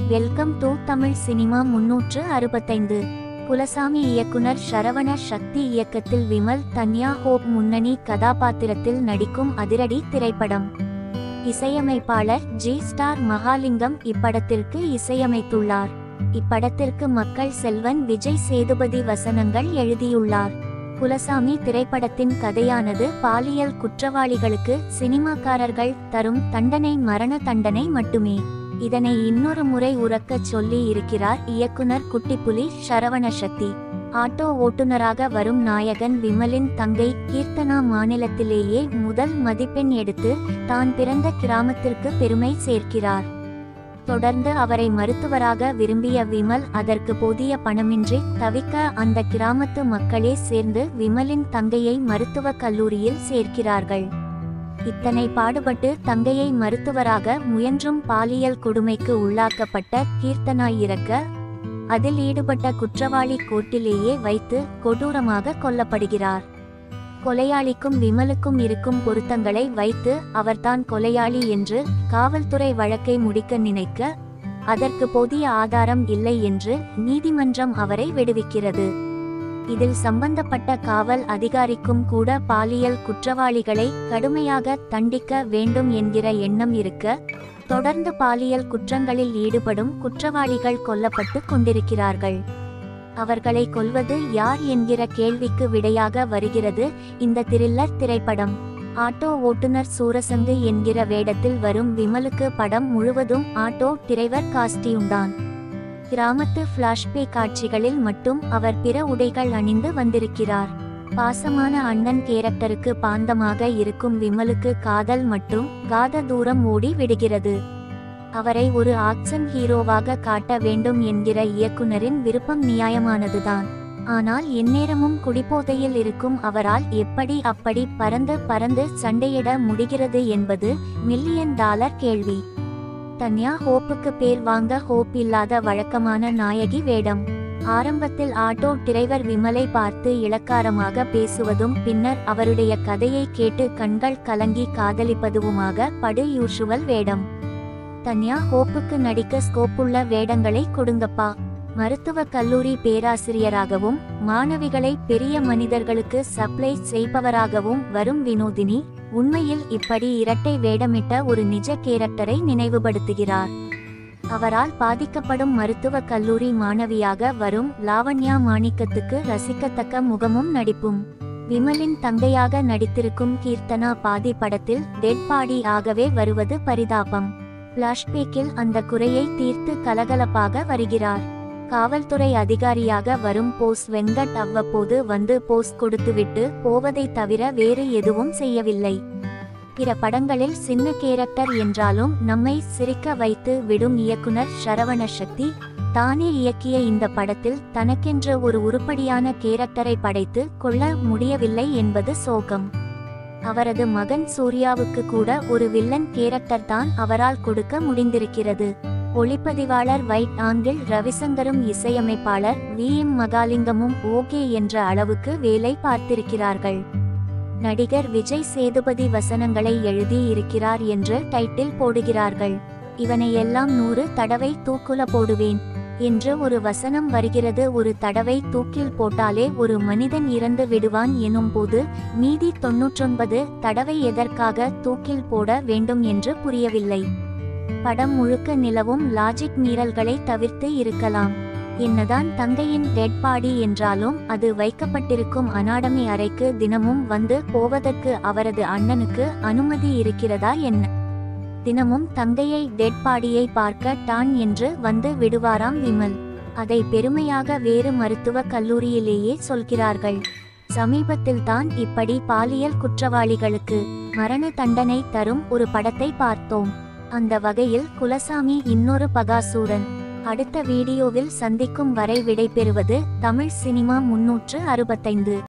welcome to Tamil cinema முன்னூற்று அறுபத்தைந்து குலசாமி இயக்குனர் சரவண சக்தி இயக்கத்தில் விமல் தன்யா ஹோப் முன்னணி கதாபாத்திரத்தில் நடிக்கும் அதிரடி திரைப்படம் இசையமைப்பாளர் ஜி ஸ்டார் மகாலிங்கம் இப்படத்திற்கு இசையமைத்துள்ளார் இப்படத்திற்கு மக்கள் செல்வன் விஜய் சேதுபதி வசனங்கள் எழுதியுள்ளார் குலசாமி திரைப்படத்தின் கதையானது பாலியல் குற்றவாளிகளுக்கு சினிமாக்காரர்கள் தரும் தண்டனை மரண தண்டனை மட்டுமே இதனை இன்னொரு முறை உறக்கச் சொல்லி இருக்கிறார் இயக்குனர் குட்டிப்புலி சரவண சக்தி ஆட்டோ ஓட்டுநராக வரும் நாயகன் விமலின் தங்கை கீர்த்தனா மாநிலத்திலேயே முதல் மதிப்பெண் எடுத்து தான் பிறந்த கிராமத்திற்கு பெருமை சேர்க்கிறார் தொடர்ந்து அவரை மருத்துவராக விரும்பிய விமல் அதற்கு போதிய பணமின்றி தவிக்க அந்த கிராமத்து மக்களே சேர்ந்து விமலின் தங்கையை மருத்துவக் கல்லூரியில் சேர்க்கிறார்கள் இத்தனை பாடுபட்டு தங்கையை மருத்துவராக முயன்றும் பாலியல் கொடுமைக்கு உள்ளாக்கப்பட்ட கீர்த்தனா இறக்க அதில் ஈடுபட்ட குற்றவாளி கோர்ட்டிலேயே வைத்து கொடூரமாக கொல்லப்படுகிறார் கொலையாளிக்கும் விமலுக்கும் இருக்கும் பொருத்தங்களை வைத்து அவர்தான் கொலையாளி என்று காவல்துறை வழக்கை முடிக்க நினைக்க அதற்கு போதிய ஆதாரம் இல்லை என்று நீதிமன்றம் அவரை விடுவிக்கிறது இதில் சம்பந்தப்பட்ட காவல் அதிகாரிக்கும் கூட பாலியல் குற்றவாளிகளை கடுமையாக தண்டிக்க வேண்டும் என்கிற எண்ணம் இருக்க தொடர்ந்து பாலியல் குற்றங்களில் ஈடுபடும் குற்றவாளிகள் கொல்லப்பட்டு கொண்டிருக்கிறார்கள் அவர்களை கொல்வது யார் என்கிற கேள்விக்கு விடையாக வருகிறது இந்த த்ரில்லர் திரைப்படம் ஆட்டோ ஓட்டுநர் சூரசங்கு என்கிற வேடத்தில் வரும் விமலுக்கு படம் முழுவதும் ஆட்டோ டிரைவர் காஸ்டியூம்தான் கிராமத்து பிளாஷ்பே காட்சிகளில் மட்டும் அவர் பிற உடைகள் அணிந்து வந்திருக்கிறார் பாசமான அண்ணன் கேரக்டருக்கு பாந்தமாக இருக்கும் விமலுக்கு காதல் மற்றும் காத தூரம் ஓடி விடுகிறது அவரை ஒரு ஆக்சன் ஹீரோவாக காட்ட வேண்டும் என்கிற இயக்குனரின் விருப்பம் நியாயமானதுதான் ஆனால் எந்நேரமும் குடிபோதையில் இருக்கும் அவரால் எப்படி அப்படி பறந்து பறந்து சண்டையிட முடிகிறது என்பது மில்லியன் டாலர் கேள்வி தன்யா ஹோப்புக்கு பேர் வாங்க ஹோப் இல்லாத வழக்கமான நாயகி வேடம் ஆரம்பத்தில் ஆட்டோ டிரைவர் விமலை பார்த்து இளக்காரமாக பேசுவதும் பின்னர் அவருடைய கதையை கேட்டு கண்கள் கலங்கி காதலிப்பதுவுமாக படு யூஷுவல் வேடம் தன்யா ஹோப்புக்கு நடிக்க ஸ்கோப்புள்ள வேடங்களை கொடுங்கப்பா மருத்துவ கல்லூரி பேராசிரியராகவும் மாணவிகளை பெரிய மனிதர்களுக்கு சப்ளை செய்பவராகவும் வரும் வினோதினி உண்மையில் இப்படி இரட்டை வேடமிட்ட ஒரு நிஜ கேரக்டரை நினைவுபடுத்துகிறார் அவரால் பாதிக்கப்படும் மருத்துவ கல்லூரி மாணவியாக வரும் லாவண்யா மாணிக்கத்துக்கு ரசிக்கத்தக்க முகமும் நடிப்பும் விமலின் தங்கையாக நடித்திருக்கும் கீர்த்தனா பாதி படத்தில் டெட் பாடி ஆகவே வருவது பரிதாபம் பிளாஷ்பேக்கில் அந்த குறையை தீர்த்து கலகலப்பாக வருகிறார் காவல்துறை அதிகாரியாக வரும் போஸ் வெங்கட் அவ்வப்போது வந்து போஸ் கொடுத்துவிட்டு போவதை தவிர வேறு எதுவும் செய்யவில்லை பிற படங்களில் சின்ன கேரக்டர் என்றாலும் நம்மை சிரிக்க வைத்து விடும் இயக்குனர் சரவண சக்தி தானே இயக்கிய இந்த படத்தில் தனக்கென்ற ஒரு உருப்படியான கேரக்டரை படைத்து கொள்ள முடியவில்லை என்பது சோகம் அவரது மகன் சூர்யாவுக்கு கூட ஒரு வில்லன் கேரக்டர் தான் அவரால் கொடுக்க முடிந்திருக்கிறது ஒளிப்பதிவாளர் வைட் ஆங்கிள் ரவிசங்கரும் இசையமைப்பாளர் வி எம் மகாலிங்கமும் ஓகே என்ற அளவுக்கு வேலை பார்த்திருக்கிறார்கள் நடிகர் விஜய் சேதுபதி வசனங்களை எழுதி இருக்கிறார் என்று டைட்டில் போடுகிறார்கள் இவனை எல்லாம் நூறு தடவை தூக்குல போடுவேன் என்று ஒரு வசனம் வருகிறது ஒரு தடவை தூக்கில் போட்டாலே ஒரு மனிதன் இறந்து விடுவான் எனும் போது மீதி தொன்னூற்றொன்பது தடவை எதற்காக தூக்கில் போட வேண்டும் என்று புரியவில்லை படம் முழுக்க நிலவும் லாஜிக் மீறல்களை தவிர்த்து இருக்கலாம் என்னதான் தங்கையின் டெட் பாடி என்றாலும் அது வைக்கப்பட்டிருக்கும் அனாடமி அறைக்கு தினமும் வந்து போவதற்கு அவரது அண்ணனுக்கு அனுமதி இருக்கிறதா என்ன தினமும் தங்கையை டெட் பாடியை பார்க்க டான் என்று வந்து விடுவாராம் விமல் அதை பெருமையாக வேறு மருத்துவ கல்லூரியிலேயே சொல்கிறார்கள் சமீபத்தில் தான் இப்படி பாலியல் குற்றவாளிகளுக்கு மரண தண்டனை தரும் ஒரு படத்தை பார்த்தோம் அந்த வகையில் குலசாமி இன்னொரு பகாசூரன் அடுத்த வீடியோவில் சந்திக்கும் வரை விடைபெறுவது தமிழ் சினிமா முன்னூற்று அறுபத்தைந்து